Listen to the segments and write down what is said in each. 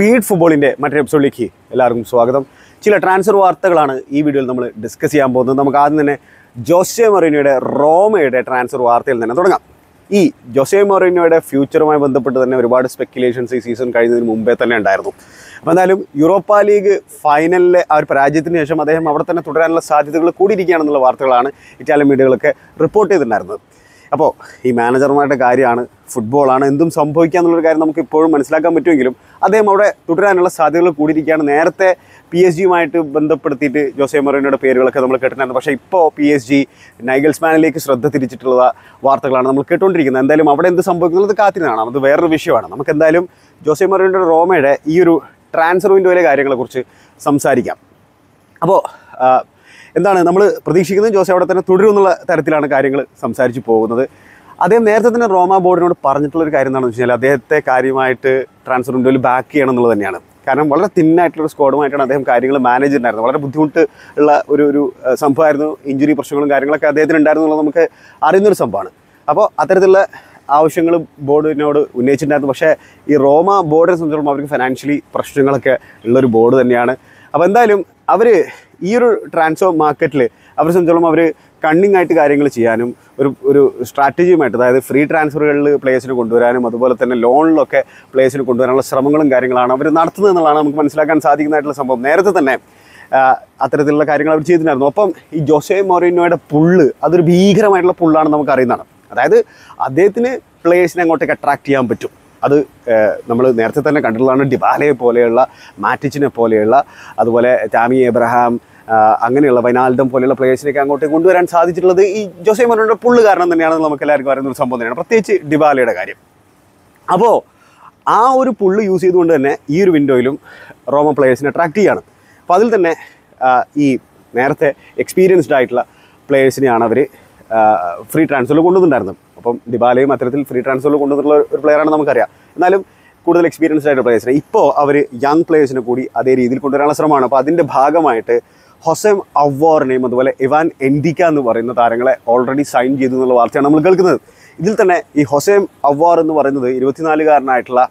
feed ഫുട്ബോളിൻ്റെ മറ്റൊരു എപ്പിസോഡിലേക്ക് എല്ലാവർക്കും സ്വാഗതം ചില ട്രാൻസ്ഫർ വാർത്തകളാണ് ഈ വീഡിയോയിൽ നമ്മൾ ഡിസ്കസ് ചെയ്യാൻ പോകുന്നത് നമുക്ക് ആദ്യം തന്നെ ജോസെ മൊറീനോയുടെ റോമയുടെ ട്രാൻസ്ഫർ വാർത്തയിൽ തന്നെ തുടങ്ങാം ഈ ജോസെ മൊറീനോയുടെ ഫ്യൂച്ചറുമായി ബന്ധപ്പെട്ട് തന്നെ ഒരുപാട് സ്പെക്കുലേഷൻസ് ഈ സീസൺ കഴിയുന്നതിന് മുമ്പേ തന്നെ ഉണ്ടായിരുന്നു അപ്പോൾ എന്തായാലും യൂറോപ്പ ലീഗ് ഫൈനലിലെ ആ ഒരു പരാജയത്തിന് ശേഷം അദ്ദേഹം അവിടെ തന്നെ തുടരാനുള്ള സാധ്യതകൾ കൂടിയിരിക്കുകയാണെന്നുള്ള വാർത്തകളാണ് ഇറ്റാലിയൻ മീഡിയകളൊക്കെ റിപ്പോർട്ട് ചെയ്തിട്ടുണ്ടായിരുന്നത് അപ്പോൾ ഈ മാനേജർമാരുടെ കാര്യമാണ് ഫുട്ബോളാണ് എന്തും സംഭവിക്കുക എന്നുള്ളൊരു കാര്യം നമുക്ക് ഇപ്പോഴും മനസ്സിലാക്കാൻ പറ്റുമെങ്കിലും അദ്ദേഹം അവിടെ തുടരാനുള്ള സാധ്യതകൾ കൂടിയിരിക്കുകയാണ് നേരത്തെ പി എസ് ജിയുമായിട്ട് ബന്ധപ്പെടുത്തിയിട്ട് ജോസെ മൊറീനോയുടെ പേരുകളൊക്കെ നമ്മൾ കേട്ടിട്ടുണ്ടായിരുന്നു പക്ഷേ ഇപ്പോൾ പി എസ് ജി നൈഗൽസ്മാനിലേക്ക് ശ്രദ്ധ തിരിച്ചിട്ടുള്ള വാർത്തകളാണ് നമ്മൾ കേട്ടുകൊണ്ടിരിക്കുന്നത് എന്തായാലും അവിടെ എന്ത് സംഭവിക്കുന്നത് കാത്തിനാണ് അത് വേറൊരു വിഷയമാണ് നമുക്ക് എന്തായാലും ജോസെ മൊറീനോയുടെ റോമയുടെ ഈ ഒരു ട്രാൻസ്ഫർ വിൻഡോയിലെ കാര്യങ്ങളെക്കുറിച്ച് സംസാരിക്കാം അപ്പോൾ എന്താണ് നമ്മൾ പ്രതീക്ഷിക്കുന്നത് ജോസെ അവിടെ തന്നെ തുടരും എന്നുള്ള തരത്തിലാണ് കാര്യങ്ങൾ സംസാരിച്ച് പോകുന്നത് അദ്ദേഹം നേരത്തെ തന്നെ റോമ ബോർഡിനോട് പറഞ്ഞിട്ടുള്ളൊരു കാര്യം എന്താണെന്ന് വെച്ച് കഴിഞ്ഞാൽ അദ്ദേഹത്തെ കാര്യമായിട്ട് ട്രാൻസ്ഫർ വിൻഡോയിൽ ബാക്ക് ചെയ്യണം എന്നുള്ളത് തന്നെയാണ് കാരണം വളരെ തിന്നായിട്ടുള്ള സ്ക്വാഡുമായിട്ടാണ് അദ്ദേഹം കാര്യങ്ങൾ മാനേജ് ചെയ്തിട്ടുണ്ടായിരുന്നത് വളരെ ബുദ്ധിമുട്ട് ഉള്ള ഒരു ഒരു ഏഹ്, സംഭവമായിരുന്നു ഇഞ്ചുറി പ്രശ്നങ്ങളും കാര്യങ്ങളൊക്കെ അദ്ദേഹത്തിന് ഉണ്ടായിരുന്നു എന്നുള്ളത് നമുക്ക് അറിയുന്നൊരു സംഭവമാണ് അപ്പോൾ അത്തരത്തിലുള്ള ആവശ്യങ്ങൾ ബോർഡിനോട് ഉന്നയിച്ചിട്ടുണ്ടായിരുന്നു പക്ഷേ ഈ റോമ ബോർഡിനെ സംബന്ധിച്ചിടത്തോളം അവർക്ക് ഫിനാൻഷ്യലി പ്രശ്നങ്ങളൊക്കെ ഉള്ളൊരു ബോർഡ് തന്നെയാണ് അപ്പോൾ എന്തായാലും അവർ ഈ ഒരു ട്രാൻസ്ഫർ മാർക്കറ്റിൽ അവരെ സംബന്ധിച്ചോളം അവർ കണ്ണിങ് ആയിട്ട് കാര്യങ്ങൾ ചെയ്യാനും ഒരു ഒരു സ്ട്രാറ്റജിയുമായിട്ട് അതായത് ഫ്രീ ട്രാൻസ്ഫറുകളിൽ പ്ലേയേഴ്സിനെ കൊണ്ടുവരാനും അതുപോലെ തന്നെ ലോണിലൊക്കെ പ്ലേയേഴ്സിനെ കൊണ്ടുവരാനുള്ള ശ്രമങ്ങളും കാര്യങ്ങളാണ് അവർ നടത്തുന്നത് എന്നുള്ളതാണ് നമുക്ക് മനസ്സിലാക്കാൻ സാധിക്കുന്നതായിട്ടുള്ള സംഭവം നേരത്തെ തന്നെ ആ, അത്തരത്തിലുള്ള കാര്യങ്ങൾ അവർ ചെയ്തിട്ടുണ്ടായിരുന്നു ഒപ്പം ഈ ജോസെ മൊറീനോയുടെ പുള്ള് അതൊരു ഭീകരമായിട്ടുള്ള പുള്ളാണ് നമുക്ക് അറിയുന്നതാണ് അതായത് അദ്ദേഹത്തിന് പ്ലേയേഴ്സിനെ അങ്ങോട്ടേക്ക് അട്രാക്ട് ചെയ്യാൻ പറ്റും അത് നമ്മൾ നേരത്തെ തന്നെ കണ്ടിട്ടുള്ളതാണ് ഡിബാലയെ പോലെയുള്ള മാറ്റിച്ചിനെ പോലെയുള്ള അതുപോലെ ടാമി എബ്രഹാം ആ, അങ്ങനെയുള്ള വൈനാൽഡം പോലെയുള്ള പ്ലേയേഴ്സിനൊക്കെ അങ്ങോട്ടേക്ക് കൊണ്ടുവരാൻ സാധിച്ചിട്ടുള്ളത് ഈ ജോസെ മൊറീനോയുടെ പുള്ള് കാരണം തന്നെയാണെന്ന് നമുക്ക് എല്ലാവർക്കും അറിയുന്ന ഒരു സംഭവം തന്നെയാണ് പ്രത്യേകിച്ച് ഡിബാലയുടെ കാര്യം അപ്പോൾ ആ ഒരു പുള്ള് യൂസ് ചെയ്തുകൊണ്ട് തന്നെ ഈ ഒരു വിൻഡോയിലും റോമ പ്ലേയേഴ്സിനെ അട്രാക്ട് ചെയ്യാണ് അപ്പോൾ അതിൽ തന്നെ ആ, ഈ നേരത്തെ എക്സ്പീരിയൻസ്ഡ് ആയിട്ടുള്ള പ്ലേയേഴ്സിനെയാണ് അവർ ഫ്രീ ട്രാൻസ്ഫറിൽ കൊണ്ടുവന്നിട്ടുണ്ടായിരുന്നത് അപ്പം ഡിബാലയും അത്തരത്തിൽ ഫ്രീ ട്രാൻസ്ഫറിൽ കൊണ്ടുവന്നിട്ടുള്ള ഒരു പ്ലെയറാണ് നമുക്കറിയാം എന്നാലും കൂടുതൽ എക്സ്പീരിയൻസ്ഡ് ആയിട്ടുള്ള പ്ലേയേഴ്സിനെ ഇപ്പോൾ അവർ യങ് പ്ലേയേഴ്സിനെ കൂടി അതേ രീതിയിൽ കൊണ്ടുവരാനുള്ള ശ്രമമാണ് അപ്പോൾ അതിൻ്റെ ഭാഗമായിട്ട് ഹൊസെം അവോറിനെയും അതുപോലെ ഇവാൻ എൻഡിക്ക എന്ന് പറയുന്ന താരങ്ങളെ ഓൾറെഡി സൈൻ ചെയ്തു എന്നുള്ള വാർത്തയാണ് നമ്മൾ കേൾക്കുന്നത് ഇതിൽ തന്നെ ഈ ഹൊസേം അവോർ എന്ന് പറയുന്നത് ഇരുപത്തിനാലുകാരനായിട്ടുള്ള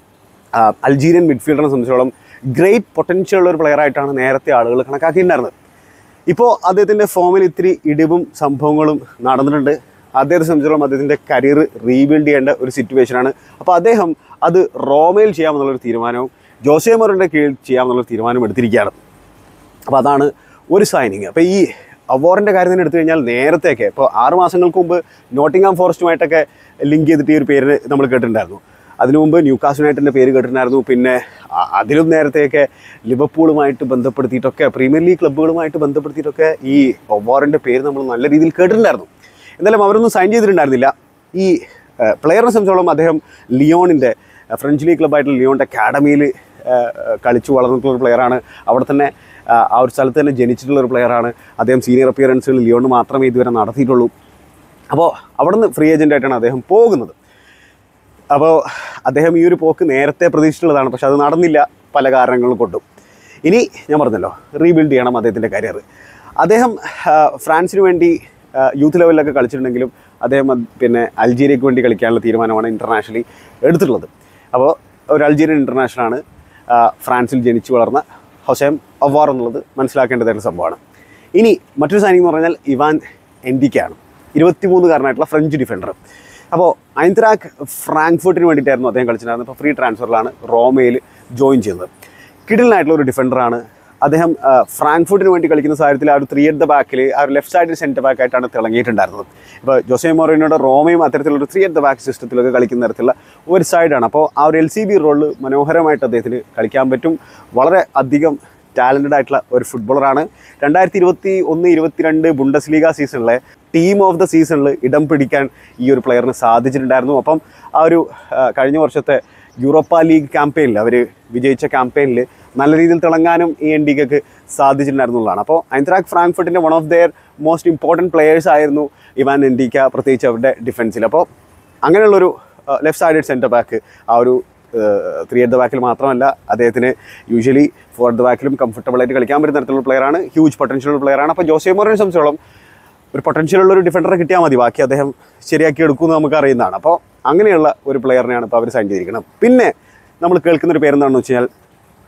ആ, അൾജീരിയൻ മിഡ്ഫീൽഡറിനെ സംബന്ധിച്ചോളം ഗ്രേറ്റ് പൊട്ടൻഷ്യൽ ഉള്ള ഒരു പ്ലെയർ ആയിട്ടാണ് നേരത്തെ ആളുകൾ കണക്കാക്കിയിട്ടുണ്ടായിരുന്നത് ഇപ്പോൾ അദ്ദേഹത്തിൻ്റെ ഫോമിൽ ഇത്തിരി ഇടിവും സംഭവങ്ങളും നടന്നിട്ടുണ്ട് അദ്ദേഹത്തെ സംബന്ധിച്ചോളം അദ്ദേഹത്തിൻ്റെ കരിയർ റീബിൽഡ് ചെയ്യേണ്ട ഒരു സിറ്റുവേഷനാണ് അപ്പോൾ അദ്ദേഹം അത് റോമയിൽ ചെയ്യാമെന്നുള്ളൊരു തീരുമാനവും ജോസെ മൊറിൻ്റെ കീഴിൽ ചെയ്യാമെന്നുള്ളൊരു തീരുമാനം എടുത്തിരിക്കുകയാണ് അപ്പോൾ അതാണ് ഒരു സൈനിങ് അപ്പോൾ ഈ അവാറിൻ്റെ കാര്യം തന്നെ എടുത്തു കഴിഞ്ഞാൽ നേരത്തെയൊക്കെ ഇപ്പോൾ ആറ് മാസങ്ങൾക്ക് മുമ്പ് നോട്ടിംഗാം ഫോറസ്റ്റുമായിട്ടൊക്കെ ലിങ്ക് ചെയ്തിട്ട് ഈ ഒരു പേര് നമ്മൾ കേട്ടിട്ടുണ്ടായിരുന്നു അതിനു മുമ്പ് ന്യൂകാസ് യുണൈറ്റഡിൻ്റെ പേര് കേട്ടിട്ടുണ്ടായിരുന്നു പിന്നെ അ- അതിലും നേരത്തെയൊക്കെ ലിവർപൂളുമായിട്ട് ബന്ധപ്പെടുത്തിയിട്ടൊക്കെ പ്രീമിയർ ലീഗ് ക്ലബ്ബുകളുമായിട്ട് ബന്ധപ്പെടുത്തിയിട്ടൊക്കെ ഈ ഒവാറിൻ്റെ പേര് നമ്മൾ നല്ല രീതിയിൽ കേട്ടിട്ടുണ്ടായിരുന്നു എന്തായാലും അവരൊന്നും സൈൻ ചെയ്തിട്ടുണ്ടായിരുന്നില്ല ഈ പ്ലെയറിനെ സംബന്ധിച്ചോളം അദ്ദേഹം ലിയോണിൻ്റെ ഫ്രഞ്ച് ലീഗ് ക്ലബ്ബായിട്ടുള്ള ലിയോണിൻ്റെ അക്കാഡമിയിൽ കളിച്ചു വളർന്നിട്ടുള്ള ഒരു പ്ലെയറാണ് അവിടെ തന്നെ ആ, ആ ഒരു സ്ഥലത്ത് തന്നെ ജനിച്ചിട്ടുള്ള ഒരു പ്ലെയറാണ് അദ്ദേഹം സീനിയർ അപ്പിയറൻസുകൾ ലിയോണിന് മാത്രമേ ഇതുവരെ നടത്തിയിട്ടുള്ളൂ അപ്പോൾ അവിടുന്ന് ഫ്രീ ഏജൻ്റായിട്ടാണ് അദ്ദേഹം പോകുന്നത് അപ്പോൾ അദ്ദേഹം ഈ ഒരു പോക്ക് നേരത്തെ പ്രതീക്ഷിച്ചിട്ടുള്ളതാണ് പക്ഷെ അത് നടന്നില്ല പല കാരണങ്ങൾ കൊണ്ടും ഇനി ഞാൻ പറഞ്ഞല്ലോ റീബിൽഡ് ചെയ്യണം അദ്ദേഹത്തിൻ്റെ കരിയർ അദ്ദേഹം ആ, ഫ്രാൻസിന് വേണ്ടി ആ, യൂത്ത് ലെവലിലൊക്കെ കളിച്ചിട്ടുണ്ടെങ്കിലും അദ്ദേഹം അത് പിന്നെ അൾജീരിയക്ക് വേണ്ടി കളിക്കാനുള്ള തീരുമാനമാണ് ഇൻ്റർനാഷണലി എടുത്തിട്ടുള്ളത് അപ്പോൾ ഒരു അൾജീരിയൻ ഇൻ്റർനാഷണലാണ് ആ, ഫ്രാൻസിൽ ജനിച്ചു വളർന്ന ഹൊസേം അവാർ എന്നുള്ളത് മനസ്സിലാക്കേണ്ടതായിട്ടുള്ള സംഭവമാണ് ഇനി മറ്റൊരു സൈനിങ് എന്ന് പറഞ്ഞാൽ ഇവാൻ എൻഡിക്കയാണ് ഇരുപത്തിമൂന്നുകാരനായിട്ടുള്ള ഫ്രഞ്ച് ഡിഫൻഡർ അപ്പോൾ ഐന്ത്രാക്ക് ഫ്രാങ്ക്ഫർട്ടിന് വേണ്ടിയിട്ടായിരുന്നു അദ്ദേഹം കളിച്ചിട്ടുണ്ടായിരുന്നത് ഇപ്പോൾ ഫ്രീ ട്രാൻസ്ഫറിലാണ് റോമയിൽ ജോയിൻ ചെയ്യുന്നത് കിഡിലിനായിട്ടുള്ള ഒരു ഡിഫൻഡറാണ് അദ്ദേഹം ആ, ഫ്രാങ്ക്ഫർട്ടിന് വേണ്ടി കളിക്കുന്ന സാഹചര്യത്തിൽ ആ ഒരു ത്രീ അറ്റ് ദ ബാക്കിൽ ആ ഒരു ലെഫ്റ്റ് സൈഡിൽ സെൻറ്റർ ബാക്ക് ആയിട്ടാണ് തിളങ്ങിയിട്ടുണ്ടായിരുന്നത് ഇപ്പോൾ ജോസെ മോറിനോയുടെ റോമയും അത്തരത്തിലുള്ള ത്രീ അറ്റ് ദ ബാക്ക് സിസ്റ്റത്തിലൊക്കെ കളിക്കുന്ന തരത്തിലുള്ള ഒരു സൈഡാണ് അപ്പോൾ ആ ഒരു എൽ സി ബി റോളിൽ മനോഹരമായിട്ട് അദ്ദേഹത്തിന് കളിക്കാൻ പറ്റും വളരെ അധികം ടാലൻറ്റഡ് ആയിട്ടുള്ള ഒരു ഫുട്ബോളറാണ് രണ്ടായിരത്തി ഇരുപത്തി ഒന്ന് ഇരുപത്തിരണ്ട് ബുണ്ടസ് ലീഗ സീസണിലെ ടീം ഓഫ് ദ സീസണിൽ ഇടം പിടിക്കാൻ ഈ ഒരു പ്ലെയറിന് സാധിച്ചിട്ടുണ്ടായിരുന്നു അപ്പം ആ ഒരു ആ, കഴിഞ്ഞ വർഷത്തെ യൂറോപ്പ ലീഗ് ക്യാമ്പയിനിൽ അവർ വിജയിച്ച ക്യാമ്പയിനിൽ നല്ല രീതിയിൽ തിളങ്ങാനും ഈ എൻ ഡിക്ക് സാധിച്ചിട്ടുണ്ടായിരുന്നു എന്നുള്ളതാണ് അപ്പോൾ ഐന്ത്രാക് ഫ്രാങ്ക്ഫർട്ടിൻ്റെ one of their most important players ആയിരുന്നു ഇവാൻ എൻഡിക്ക പ്രത്യേകിച്ച് അവരുടെ ഡിഫൻസിൽ അപ്പോൾ അങ്ങനെയുള്ളൊരു ലെഫ്റ്റ് സൈഡഡ് സെൻറ്റർ ബാക്ക് ആ ഒരു ത്രീ അറ്റ് ദ ബാക്കിൽ മാത്രമല്ല അദ്ദേഹത്തിന് യൂഷ്വലി ഫോർ അറ്റ് ദ ബാക്കിലും കംഫർട്ടബിൾ ആയിട്ട് കളിക്കാൻ പറ്റുന്ന തരത്തിലുള്ള പ്ലെയറാണ് ഹ്യൂജ് പൊട്ടൻഷ്യൽ പ്ലെയറാണ് അപ്പോൾ ജോസെ മോറിനെ സംബന്ധിച്ചോളം ഒരു പൊട്ടൻഷ്യൽ ഉള്ള ഒരു ഡിഫൻഡറെ കിട്ടിയാൽ മതി ബാക്കി അദ്ദേഹം ശരിയാക്കി എടുക്കുമെന്ന് നമുക്ക് അറിയുന്നതാണ് അപ്പോൾ അങ്ങനെയുള്ള ഒരു പ്ലെയറിനെയാണ് ഇപ്പോൾ അവർ സൈൻ ചെയ്തിരിക്കുന്നത് പിന്നെ നമ്മൾ കേൾക്കുന്ന ഒരു പേരെന്താണെന്ന് വെച്ച് കഴിഞ്ഞാൽ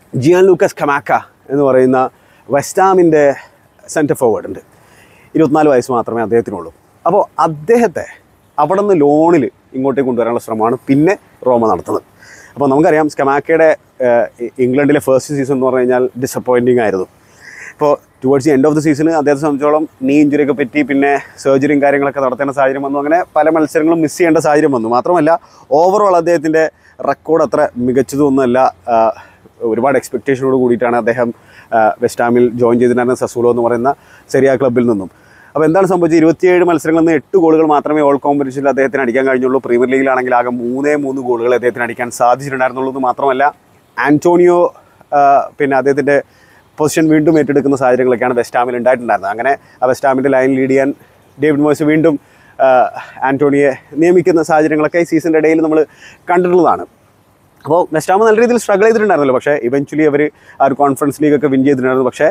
ജിയാൻ ലൂക്കസ് കമാക്ക എന്ന് പറയുന്ന വെസ്റ്റാമിൻ്റെ സെൻറ്റർ ഫോർവേഡ് ഉണ്ട് ഇരുപത്തിനാല് വയസ്സ് മാത്രമേ അദ്ദേഹത്തിനുള്ളൂ അപ്പോൾ അദ്ദേഹത്തെ അവിടെ നിന്ന് ലോണിൽ ഇങ്ങോട്ടേക്ക് കൊണ്ടുവരാനുള്ള ശ്രമമാണ് പിന്നെ റോമ നടത്തുന്നത് അപ്പോൾ നമുക്കറിയാം സ്കമാക്കയുടെ ഏഹ്, ഇ- ഇംഗ്ലണ്ടിലെ ഫസ്റ്റ് സീസൺ എന്ന് പറഞ്ഞു കഴിഞ്ഞാൽ ഡിസപ്പോയിൻറ്റിംഗ് ആയിരുന്നു ഇപ്പോൾ towards the end of the season അദ്ദേഹത്തെ സംബന്ധിച്ചോളം നീ ഇഞ്ചുറിയൊക്കെ പറ്റി പിന്നെ സർജറിയും കാര്യങ്ങളൊക്കെ നടത്തേണ്ട സാഹചര്യം വന്നു അങ്ങനെ പല മത്സരങ്ങളും മിസ് ചെയ്യേണ്ട സാഹചര്യം വന്നു മാത്രമല്ല ഓവറോൾ അദ്ദേഹത്തിൻ്റെ റെക്കോർഡ് അത്ര മികച്ചതൊന്നുമല്ല ആ, ഒരുപാട് എക്സ്പെക്റ്റേഷനോട് കൂടിയിട്ടാണ് അദ്ദേഹം ആ, വെസ്റ്റ് ഹാമിൽ ജോയിൻ ചെയ്തിട്ടുണ്ടായിരുന്ന സസൂലോ എന്ന് പറയുന്ന സെരിയ ക്ലബ്ബിൽ നിന്നും അപ്പോൾ എന്താണ് സംഭവിച്ചത് ഇരുപത്തിയേഴ് മത്സരങ്ങളിൽ നിന്ന് എട്ട് ഗോളുകൾ മാത്രമേ ഓൾ കോമ്പറ്റീഷനിൽ അദ്ദേഹത്തിന് അടിക്കാൻ കഴിഞ്ഞുള്ളൂ പ്രീമിയർ ലീഗിലാണെങ്കിൽ ആകെ മൂന്നേ മൂന്ന് ഗോളുകൾ അദ്ദേഹത്തിന് അടിക്കാൻ സാധിച്ചിട്ടുണ്ടായിരുന്നുള്ളൂ എന്ന് മാത്രമല്ല ആൻറ്റോണിയോ ആ, പിന്നെ അദ്ദേഹത്തിൻ്റെ പൊസിഷൻ വീണ്ടും ഏറ്റെടുക്കുന്ന സാഹചര്യങ്ങളൊക്കെയാണ് വെസ്റ്റ് ഹാമിൽ ഉണ്ടായിട്ടുണ്ടായിരുന്നത് അങ്ങനെ ആ വെസ്റ്റ് ഹാമിൻ്റെ ലൈൻ ലീഡ് ചെയ്യാൻ ഡേവിഡ് മോയ്സ് വീണ്ടും ആ, ആൻറ്റോണിയെ നിയമിക്കുന്ന സാഹചര്യങ്ങളൊക്കെ ഈ സീസണിൻ്റെ ഇടയിൽ നമ്മൾ കണ്ടിട്ടുള്ളതാണ് അപ്പോൾ വെസ്റ്റ് ഹാം നല്ല രീതിയിൽ സ്ട്രഗിൾ ചെയ്തിട്ടുണ്ടായിരുന്നല്ലോ പക്ഷേ ഇവൻച്വലി അവർ ആ ഒരു കോൺഫറൻസ് ലീഗൊക്കെ വിൻ ചെയ്തിട്ടുണ്ടായിരുന്നു പക്ഷേ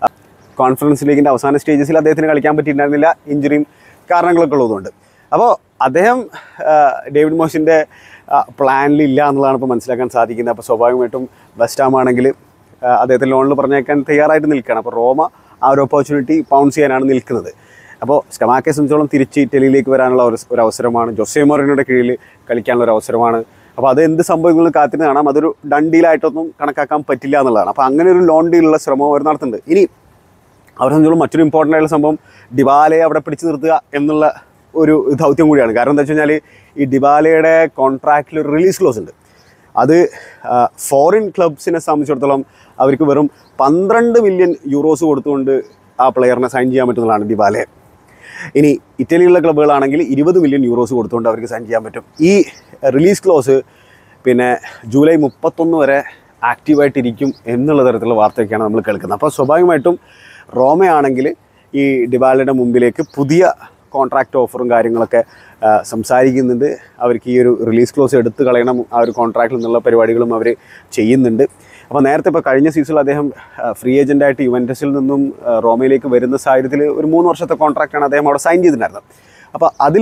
കോൺഫറൻസ് ലീഗിൻ്റെ അവസാന സ്റ്റേജസിൽ അദ്ദേഹത്തിന് കളിക്കാൻ പറ്റിയിട്ടുണ്ടായിരുന്നില്ല ഇഞ്ചുറിയും കാരണങ്ങളൊക്കെ ഉള്ളതുകൊണ്ട് അപ്പോൾ അദ്ദേഹം ആ, ഡേവിഡ് മോസിൻ്റെ പ്ലാനിൽ ഇല്ല എന്നുള്ളതാണ് ഇപ്പോൾ മനസ്സിലാക്കാൻ സാധിക്കുന്നത് അപ്പോൾ സ്വാഭാവികമായിട്ടും വെസ്റ്റ് ഹാം ആണെങ്കിൽ ആ, അദ്ദേഹത്തെ ലോണിൽ പറഞ്ഞേക്കാൻ തയ്യാറായിട്ട് നിൽക്കുകയാണ് അപ്പോൾ റോമ ആ ഒരു ഓപ്പർച്യൂണിറ്റി പൗൺസ് ചെയ്യാനാണ് നിൽക്കുന്നത് അപ്പോൾ സ്കമാക്കെ സംബന്ധിച്ചോളം തിരിച്ച് ഇറ്റലിയിലേക്ക് വരാനുള്ള ഒരു ഒരു അവസരമാണ് ജോസെ മോറിനോയുടെ കീഴിൽ കളിക്കാനുള്ള ഒരു അവസരമാണ് അപ്പോൾ അത് എന്ത് സംഭവങ്ങളും കാത്തിരുന്ന് കാണാം അതൊരു ഡൺ ഡീലായിട്ടൊന്നും കണക്കാക്കാൻ പറ്റില്ല എന്നുള്ളതാണ് അപ്പോൾ അങ്ങനെ ഒരു ലോൺ ഡീലുള്ള ശ്രമം അവർ നടത്തുന്നുണ്ട് ഇനി അവരെ സംബന്ധിച്ചോളം മറ്റൊരു ഇമ്പോർട്ടൻ്റ് ആയിട്ടുള്ള സംഭവം ഡിബാലയെ അവിടെ പിടിച്ചു നിർത്തുക എന്നുള്ള ഒരു ദൗത്യം കൂടിയാണ് കാരണം എന്താ വെച്ച് കഴിഞ്ഞാൽ ഈ ഡിബാലയുടെ കോൺട്രാക്റ്റിൽ ഒരു റിലീസ് ക്ലോസ് ഉണ്ട് അത് ഫോറിൻ ക്ലബ്സിനെ സംബന്ധിച്ചിടത്തോളം അവർക്ക് വെറും പന്ത്രണ്ട് മില്യൺ യൂറോസ് കൊടുത്തുകൊണ്ട് ആ പ്ലെയറിനെ സൈൻ ചെയ്യാൻ പറ്റുന്നതാണ് ഡിബാലയെ ഇനി ഇറ്റലിയിലുള്ള ക്ലബ്ബുകളാണെങ്കിൽ ഇരുപത് മില്യൺ യൂറോസ് കൊടുത്തുകൊണ്ട് അവർക്ക് സൈൻ ചെയ്യാൻ പറ്റും ഈ റിലീസ് ക്ലോസ് പിന്നെ ജൂലൈ മുപ്പത്തൊന്ന് വരെ ആക്റ്റീവായിട്ടിരിക്കും എന്നുള്ള തരത്തിലുള്ള വാർത്തയൊക്കെയാണ് നമ്മൾ കേൾക്കുന്നത് അപ്പോൾ സ്വാഭാവികമായിട്ടും റോമയാണെങ്കിൽ ഈ ഡിബാലയുടെ മുമ്പിലേക്ക് പുതിയ കോൺട്രാക്റ്റ് ഓഫറും കാര്യങ്ങളൊക്കെ ആ, സംസാരിക്കുന്നുണ്ട് അവർക്ക് ഈ ഒരു റിലീസ് ക്ലോസ് എടുത്തു കളയണം ആ ഒരു കോൺട്രാക്റ്റിൽ നിന്നുള്ള പരിപാടികളും അവർ ചെയ്യുന്നുണ്ട് അപ്പോൾ നേരത്തെ ഇപ്പോൾ കഴിഞ്ഞ സീസണിൽ അദ്ദേഹം ഫ്രീ ഏജൻ്റായിട്ട് യുവൻറ്റസിൽ നിന്നും ആ, റോമയിലേക്ക് വരുന്ന സാഹചര്യത്തിൽ ഒരു മൂന്ന് വർഷത്തെ കോൺട്രാക്റ്റാണ് അദ്ദേഹം അവിടെ സൈൻ ചെയ്തിട്ടുണ്ടായിരുന്നത് അപ്പോൾ അതിൽ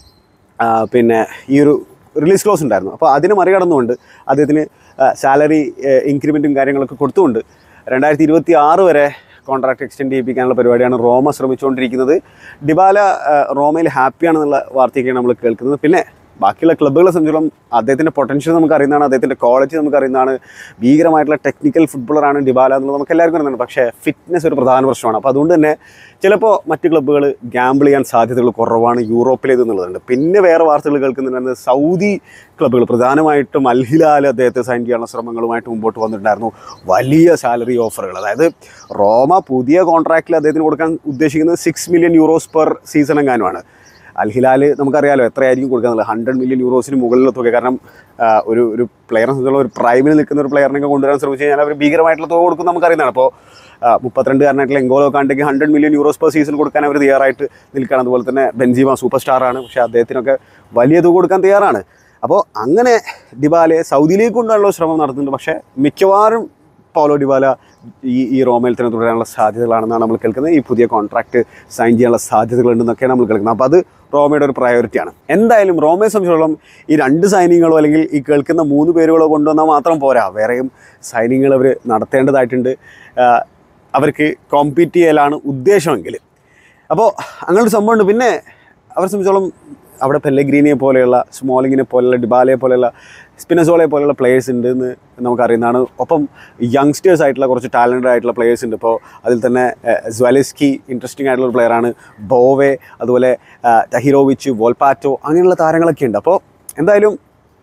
പിന്നെ ഈ ഒരു റിലീസ് ക്ലോസ് ഉണ്ടായിരുന്നു അപ്പോൾ അതിനെ മറികടന്നുകൊണ്ട് അദ്ദേഹത്തിന് സാലറി ഇൻക്രിമെൻറ്റും കാര്യങ്ങളൊക്കെ കൊടുത്തുകൊണ്ട് രണ്ടായിരത്തി ഇരുപത്തി ആറ് വരെ കോൺട്രാക്ട് എക്സ്റ്റെൻഡ് ചെയ്യിപ്പിക്കാനുള്ള പരിപാടിയാണ് റോമ ശ്രമിച്ചുകൊണ്ടിരിക്കുന്നത് ഡിബാല ആ, റോമയിൽ ഹാപ്പിയാണെന്നുള്ള വാർത്തയൊക്കെയാണ് നമ്മൾ കേൾക്കുന്നത് പിന്നെ ബാക്കിയുള്ള ക്ലബ്ബുകളെ സംബന്ധിച്ചിടത്തോളം അദ്ദേഹത്തിൻ്റെ പൊട്ടൻഷ്യൽ നമുക്ക് അറിയുന്നതാണ് അദ്ദേഹത്തിൻ്റെ ക്വാളിറ്റി നമുക്ക് അറിയുന്നതാണ് ഭീകരമായിട്ടുള്ള ടെക്നിക്കൽ ഫുട്ബോളറാണ് ഡിബാല എന്നുള്ളത് നമുക്ക് എല്ലാവർക്കും അറിയുന്നതാണ് പക്ഷേ ഫിറ്റ്നസ് ഒരു പ്രധാന പ്രശ്നമാണ് അപ്പോൾ അതുകൊണ്ട് തന്നെ ചിലപ്പോൾ മറ്റ് ക്ലബ്ബുകൾ ഗ്യാമ്പിൾ ചെയ്യാൻ സാധ്യതകൾ കുറവാണ് യൂറോപ്പിലേത് എന്നുള്ളതുണ്ട് പിന്നെ വേറെ വാർത്തകൾ കേൾക്കുന്നുണ്ടായിരുന്നത് സൗദി ക്ലബ്ബുകൾ പ്രധാനമായിട്ടും അൽഹിലാൽ അദ്ദേഹത്തെ സൈൻ ചെയ്യാനുള്ള ശ്രമങ്ങളുമായിട്ട് മുമ്പോട്ട് വന്നിട്ടുണ്ടായിരുന്നു വലിയ സാലറി ഓഫറുകൾ അതായത് റോമ പുതിയ കോൺട്രാക്റ്റിൽ അദ്ദേഹത്തിന് കൊടുക്കാൻ ഉദ്ദേശിക്കുന്നത് six million euros per season എങ്ങാനുമാണ് അൽഹിലാൽ നമുക്കറിയാലോ എത്രയായിരിക്കും കൊടുക്കാന്നുള്ളത് ഹൺഡ്രഡ് മില്യൺ യൂറോസിന് മുകളിലുള്ള തുക കാരണം ആ, ഒരു ഒരു പ്ലെയറെ സംബന്ധിച്ചുള്ള ഒരു പ്രൈമിൽ നിൽക്കുന്ന ഒരു പ്ലെയറിനൊക്കെ കൊണ്ടുവരാൻ ശ്രമിച്ചു കഴിഞ്ഞാൽ അവർ ഭീകരമായിട്ടുള്ള തുക കൊടുക്കും നമുക്കറിയുന്നതാണ് അപ്പോൾ മുപ്പത്തിരണ്ടുകാരനായിട്ടുള്ള എങ്കോലോ കാണ്ടെങ്കിൽ hundred million euros per season കൊടുക്കാൻ അവർ തയ്യാറായിട്ട് നിൽക്കുകയാണ് അതുപോലെ തന്നെ ബെൻസീമ സൂപ്പർ സ്റ്റാറാണ് പക്ഷേ അദ്ദേഹത്തിനൊക്കെ വലിയ തുക കൊടുക്കാൻ തയ്യാറാണ് അപ്പോൾ അങ്ങനെ ഡിബാലയെ സൗദിയിലേക്ക് കൊണ്ടുവരാനുള്ള ശ്രമം നടത്തുന്നുണ്ട് പക്ഷേ മിക്കവാറും പൗലോ ഡിബാല ഈ ഈ റോമയിൽ തന്നെ തുടരാനുള്ള സാധ്യതകളാണെന്നാണ് നമ്മൾ കേൾക്കുന്നത് ഈ പുതിയ കോൺട്രാക്ട് സൈൻ ചെയ്യാനുള്ള സാധ്യതകളുണ്ടെന്നൊക്കെയാണ് നമ്മൾ കേൾക്കുന്നത് അപ്പോൾ അത് റോമയുടെ ഒരു പ്രയോറിറ്റിയാണ് എന്തായാലും റോമയെ സംബന്ധിച്ചിടത്തോളം ഈ രണ്ട് സൈനിങ്ങളോ അല്ലെങ്കിൽ ഈ കേൾക്കുന്ന മൂന്ന് പേരുകളോ കൊണ്ടുവന്നാൽ മാത്രം പോരാ വേറെയും സൈനിങ്ങൾ അവർ നടത്തേണ്ടതായിട്ടുണ്ട് ആ, അവർക്ക് കോമ്പീറ്റ് ചെയ്യലാണ് ഉദ്ദേശമെങ്കിൽ അപ്പോൾ അങ്ങനെ ഒരു സംഭവമുണ്ട് പിന്നെ അവരെ സംബന്ധിച്ചോളം അവിടെ പെല്ലഗ്രീനിയെ പോലെയുള്ള സ്മോളിങ്ങിനെ പോലെയുള്ള ഡിബാലയെ പോലെയുള്ള സ്പിനസോളയെ പോലെയുള്ള പ്ലേയേഴ്സ് ഉണ്ട് എന്ന് നമുക്കറിയുന്നതാണ് ഒപ്പം യങ്സ്റ്റേഴ്സ് ആയിട്ടുള്ള കുറച്ച് ടാലൻറ്റഡ് ആയിട്ടുള്ള പ്ലേയേഴ്സ് ഉണ്ട് ഇപ്പോൾ അതിൽ തന്നെ ജ്വലിസ്കി ഇൻട്രസ്റ്റിംഗ് ആയിട്ടുള്ള ഒരു പ്ലെയറാണ് ബോവെ അതുപോലെ ടഹിറോവിച്ച് വോൾപാറ്റോ അങ്ങനെയുള്ള താരങ്ങളൊക്കെ ഉണ്ട് അപ്പോൾ എന്തായാലും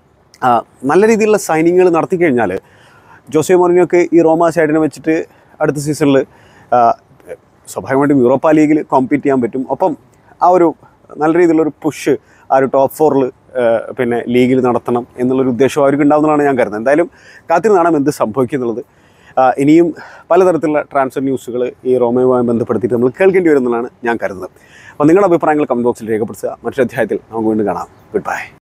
ആ, നല്ല രീതിയിലുള്ള സൈനിങ്ങുകൾ നടത്തി കഴിഞ്ഞാൽ ജോസെ മൊറിനോക്ക് ഈ റോമ സൈഡിനെ വെച്ചിട്ട് അടുത്ത സീസണിൽ സ്വാഭാവികമായിട്ടും യൂറോപ്പ ലീഗിൽ കോമ്പീറ്റ് ചെയ്യാൻ പറ്റും ഒപ്പം ആ ഒരു നല്ല രീതിയിലുള്ളൊരു പുഷ് ആ ഒരു ടോപ്പ് ഫോറിൽ പിന്നെ ലീഗിൽ നടത്തണം എന്നുള്ളൊരു ഉദ്ദേശം അവർക്ക് ഉണ്ടാവുന്നതാണ് ഞാൻ കരുതുന്നത് എന്തായാലും കാത്തിരുന്ന് കാണാം എന്ത് സംഭവിക്കും എന്നുള്ളത് ആ, ഇനിയും പലതരത്തിലുള്ള ട്രാൻസ്ഫർ ന്യൂസുകൾ ഈ റോമയുമായി ബന്ധപ്പെടുത്തിയിട്ട് നമ്മൾ കേൾക്കേണ്ടി വരുന്നതാണ് ഞാൻ കരുതുന്നത് അപ്പോൾ നിങ്ങളുടെ അഭിപ്രായങ്ങൾ കമൻറ്റ് ബോക്സിൽ രേഖപ്പെടുത്തുക മറ്റൊരു അധ്യായത്തിൽ നമുക്ക് വീണ്ടും കാണാം ഗുഡ് ബൈ